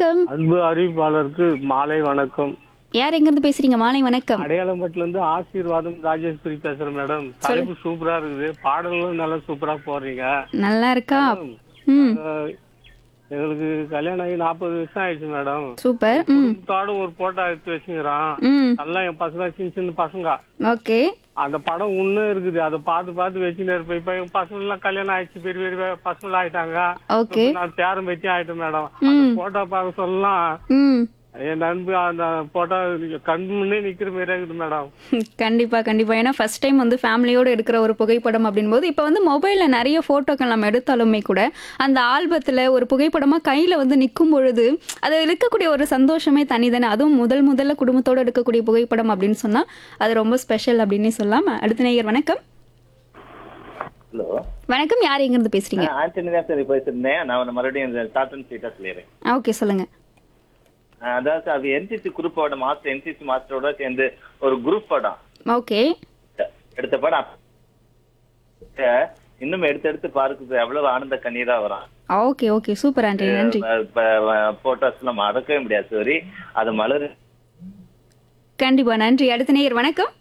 வணக்கம் அன்பு அறிவிப்பாளருக்கு மாலை வணக்கம் யார் எங்க இருந்து பேசுறீங்க மாலை வணக்கம் அடையாளம்பட்டுல இருந்து ஆசீர்வாதம் ராஜேஸ்வரி பேசுறேன் மேடம் தலைப்பு சூப்பரா இருக்குது பாடல்களும் நல்லா சூப்பரா போடுறீங்க நல்லா இருக்கா ம் அஹ், எங்களுக்கு கல்யாணம் ஆகி நாற்பது வருஷம் ஆயிடுச்சு மேடம் சூப்பர் ம் குடும்பத்தோட ஒரு போட்டோ எடுத்து வச்சுக்கிறான் ம் நல்லா என் பசங்க சின்ன சின்ன பசங்க ஓகே அந்த படம் இன்னும் இருக்குது அதை பார்த்து பார்த்து வச்சுன்னு இருப்பேன் இப்ப என் பசங்க எல்லாம் கல்யாணம் ஆயிடுச்சு பெரிய பெரிய பசங்க ஆயிட்டாங்க ஓகே இப்ப நான் பேரம் பத்தி ஆயிட்டேன் மேடம் அந்த போட்டோ பார்க்க சொல்லலாம் ம் என் நண்பு அந்த போட்டோ கண் முன்னே நிக்கிற மாதிரி இருக்குது மேடம் கண்டிப்பா கண்டிப்பா ஏன்னா ஃபர்ஸ்ட் டைம் வந்து ஃபேமிலியோட எடுக்கிற ஒரு புகைப்படம் அப்படின்போது இப்போ வந்து மொபைல்ல நிறைய போட்டோக்கள் நம்ம எடுத்தாலுமே கூட அந்த ஆல்பத்துல ஒரு புகைப்படமா கையில வந்து நிற்கும் பொழுது அது இருக்கக்கூடிய ஒரு சந்தோஷமே தனிதானே அதுவும் முதல் முதல்ல குடும்பத்தோட எடுக்கக்கூடிய புகைப்படம் அப்படின்னு சொன்னா அது ரொம்ப ஸ்பெஷல் அப்படின்னே சொல்லலாம் அடுத்த நேயர் வணக்கம் ஹலோ வணக்கம் யார் எங்க இருந்து பேசுறீங்க ஆண்டனி தான் சார் பேசியிருந்தேன் நான் உன்னை மறுபடியும் இந்த டாட்டன் ஸ்ட்ரீட்டா சொல்லிடுறேன் ஓகே சொல்லுங்க அஹ் அதாவது அது என்சிசி குரூப்போட மாஸ்டர் என்சிசி மாஸ்டரோட சேர்ந்து ஒரு குரூப் படம் ஓகே எடுத்த படம் அஹ் இன்னும் எடுத்து எடுத்து பார்க்குது எவ்வளவு ஆனந்த கண்ணீரா வரும் ஓகே ஓகே சூப்பர் ஆண்டி நன்றி போட்டோஸ் எல்லாம் மறக்கவே முடியாது சரி அது மலர் கண்டிப்பா நன்றி அடுத்த நேயர் வணக்கம்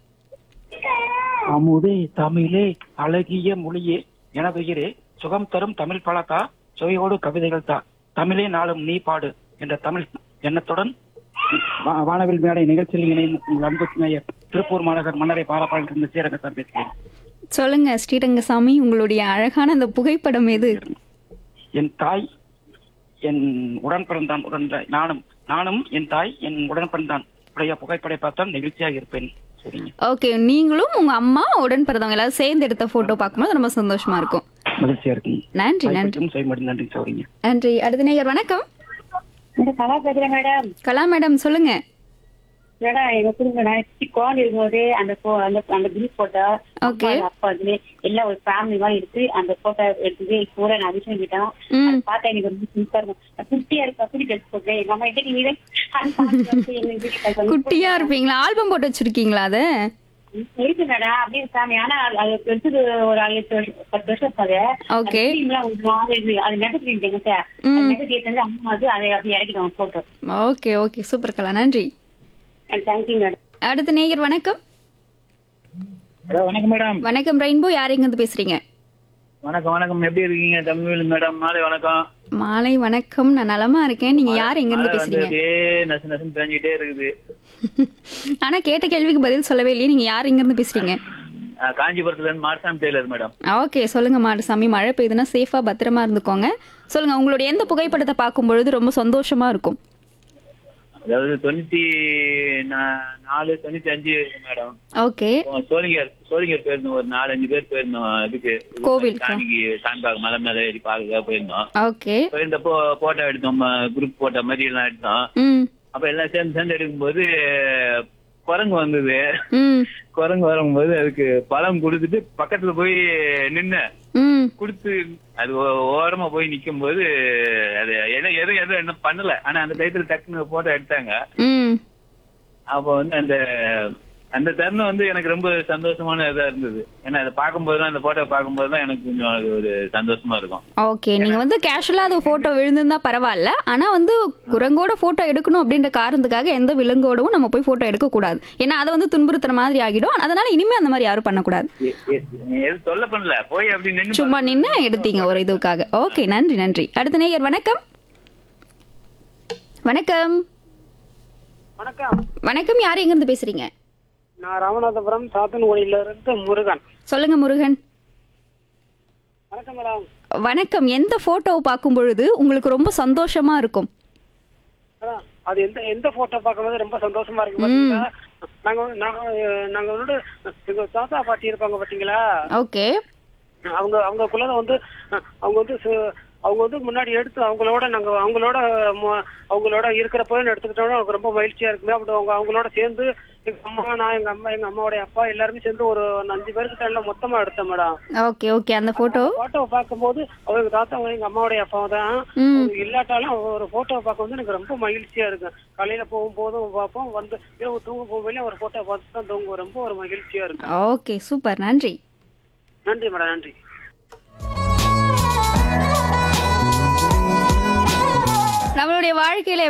அமுதே தமிழே அழகிய மொழியே என பெயரே சுகம் தரும் தமிழ் பழத்தா சுவையோடு கவிதைகள் தா தமிழே நாளும் நீ பாடு என்ற தமிழ் எண்ணத்துடன் வா- வானவில் மேடை நிகழ்ச்சியில் இணையும் உங்கள் அன்பு நேயர் திருப்பூர் மாநகர் மன்னரை பாலப்பாளையத்திலிருந்து ஸ்ரீரங்க சார் பேசுகிறேன் சொல்லுங்க ஸ்ரீரங்கசாமி உங்களுடைய அழகான அந்த புகைப்படம் எது என் தாய் என் உடன் பிறந்தான் உடன் நானும் நானும் என் தாய் என் உடன் பிறந்தான் உடைய புகைப்படை பார்த்தால் நெகிழ்ச்சியாக இருப்பேன் சரிங்க ஓகே நீங்களும் உங்க அம்மா உடன் பிறந்தவங்க எல்லாரும் சேர்ந்து எடுத்த போட்டோ பார்க்கும்போது ரொம்ப சந்தோஷமா இருக்கும் மகிழ்ச்சியா இருக்குங்க நன்றி நன்றி கைப்பற்றும் செய்ய நன்றி சரிங்க நன்றி அடுத்த நேயர் வணக்கம் இந்த கலா பேசுறேன் மேடம் கலா மேடம் சொல்லுங்க மேடம் எங்க குடும்பம் நான் குழந்தை இருக்கும்போது அந்த pho- அந்த அந்த குரூப் போட்டோ Okay. அப்பா அது எல்லாம் ஒரு ஃபேமிலி மாதிரி இருக்கு அந்த போட்டோ எடுத்து பூரா நான் விஷயம் கிட்டோம் ம். பார்த்தா எனக்கு ரொம்ப சூப்பரா இருக்கும் நான் குட்டியா இருக்க குட்டி ட்ரெஸ் போட்டேன் எங்க அம்மா கிட்ட நீ அது பார்த்து வந்து எங்க வீட்டுக்கு வந்து குட்டியா இருப்பீங்களா ஆல்பம் போட்டு வச்சிருக்கீங்களா அத இருக்கு மேடம் அப்படியே சாமி ஆனா அது- அது எடுத்தது ஒரு ஆறு எட்டு வருஷம் பத்து வருஷம் இருக்காது Okay. அது நெகட்டிவ் சார் ம். நெகட்டிவ் வந்து அம்மா வந்து அதை அப்படி இறக்கிடுவாங்க photo okay okay super Kala நன்றி தேங்க்யூ மேடம் அடுத்த நேயர் வணக்கம் ஹலோ வணக்கம் மேடம் வணக்கம் ரெயின்போ யார் எங்க இருந்து பேசுறீங்க வணக்கம் வணக்கம் எப்படி இருக்கீங்க தமிழ் மேடம் மாலை வணக்கம் மாலை வணக்கம் நான் நலமா இருக்கேன் நீங்க யார் எங்க இருந்து மழை வந்து பேசுறீங்க அப்படியே நசு நசுன்னு பேஞ்சிட்டே இருக்குது ஆனா கேட்ட கேள்விக்கு பதில் சொல்லவே இல்லையே நீங்க யார் எங்க இருந்து பேசுறீங்க ஆஹ் காஞ்சிபுரத்துல இருந்து மார்சாமி டெய்லர் மேடம் ஓகே சொல்லுங்க மாடசாமி மழை பெய்யுதுன்னா சேஃபா பத்திரமா இருந்துக்கோங்க சொல்லுங்க உங்களுடைய எந்த புகைப்படத்தை பார்க்கும் பொழுது ரொம்ப சந்தோஷமா இருக்கும் அதாவது தொண்ணூத்தி நா- நாலு தொண்ணூத்தி அஞ்சு மேடம் ஓகே சோழிங்கர் சோழிங்கர் போயிருந்தோம் ஒரு நாலஞ்சு பேர் போயிருந்தோம் இதுக்கு கோவிலுக்கா? சாமிக்கு சாமி பார்க்க மலை மேல ஏறி பார்க்க போயிருந்தோம் ஓகே போயிருந்தப்போ போட்டோ எடுத்தோம் குரூப் போட்டோ மாதிரி எல்லாம் எடுத்தோம் ம் அப்ப எல்லாம் சேர்ந்து சேர்ந்து எடுக்கும்போது குரங்கு வந்தது ம் குரங்கு வரும்போது அதுக்கு பழம் கொடுத்துட்டு பக்கத்துல போய் நின்னு ம் கொடுத்து அது ஓ- ஓரமா போய் நிக்கும் போது அது எதுவும் எதுவும் எதுவும் என்ன பண்ணல ஆனா அந்த டயத்துல டக்குன்னு போட்டோ எடுத்தாங்க ம் அப்ப வந்து அந்த அந்த தருணம் வந்து எனக்கு ரொம்ப சந்தோஷமான இதா இருந்தது ஏன்னா அதை பார்க்கும்போது தான் அந்த போட்டோ பார்க்கும்போது தான் எனக்கு கொஞ்சம் அது ஒரு சந்தோஷமா இருக்கும் ஓகே நீங்க வந்து கேஷுவலா அது போட்டோ விழுந்திருந்தா பரவாயில்ல ஆனா வந்து குரங்கோட போட்டோ எடுக்கணும் அப்படின்ற காரணத்துக்காக எந்த விலங்கோடவும் நம்ம போய் போட்டோ எடுக்க கூடாது ஏன்னா அதை வந்து துன்புறுத்துற மாதிரி ஆகிடும் அதனால இனிமே அந்த மாதிரி யாரும் பண்ணக்கூடாது எ- எ- எதுவும் சொல்ல பண்ணல போய் அப்படி நின்னு சும்மா நின்று எடுத்தீங்க ஒரு இதுக்காக ஓகே நன்றி நன்றி அடுத்த நேயர் வணக்கம் வணக்கம் வணக்கம் வணக்கம் யார் எங்க இருந்து பேசுறீங்க நான் ராமநாதபுரம் சாத்தன்குடியில இருந்து முருகன் சொல்லுங்க முருகன் வணக்கம் மேடம் வணக்கம் எந்த போட்டோவை பார்க்கும் பொழுது உங்களுக்கு ரொம்ப சந்தோஷமா இருக்கும் அதான், அது எந்த எந்த போட்டோ பார்க்கும்போது ரொம்ப சந்தோஷமா இருக்கு பாத்தீங்களா நாங்க வந்து- நாங்க நாங்க வந்து எங்க தாத்தா பாட்டி இருப்பாங்க பாத்தீங்களா ஓகே அவங்க அவங்களுக்குள்ள வந்து அவங்க வந்து சு- அவங்க வந்து முன்னாடி எடுத்து அவங்களோட நாங்க அவங்களோட மு- அவங்களோட இருக்கிறப்ப எடுத்துக்கிட்டோம்னா எனக்கு ரொம்ப மகிழ்ச்சியா இருக்குமே அப்படி அவங்க அவங்களோட சேர்ந்து எங்க அம்மா நான் எங்க அம்மா எங்க அம்மாவுடைய அப்பா எல்லாருமே சேர்ந்து ஒரு அஞ்சு பேருக்கு எல்லாம் மொத்தமா எடுத்தேன் மேடம் ஓகே ஓகே அந்த போட்டோ போட்டோவை பார்க்கும்போது அவங்க தாத்தா அவங்க எங்க அம்மாவுடைய அப்பா தான் ம். அவங்க இல்லாட்டாலும் ஒரு போட்டோவை பார்க்கும்போது எனக்கு ரொம்ப மகிழ்ச்சியா இருக்கும் காலையில போகும்போதும் பார்ப்போம் வந்து இரவு தூங்க போகும்போது ஒரு போட்டோ பார்த்து தான் தூங்குவோம் ரொம்ப ஒரு மகிழ்ச்சியா இருக்கும் ஓகே சூப்பர் நன்றி நன்றி மேடம் நன்றி நம்மளுடைய வாழ்க்கையில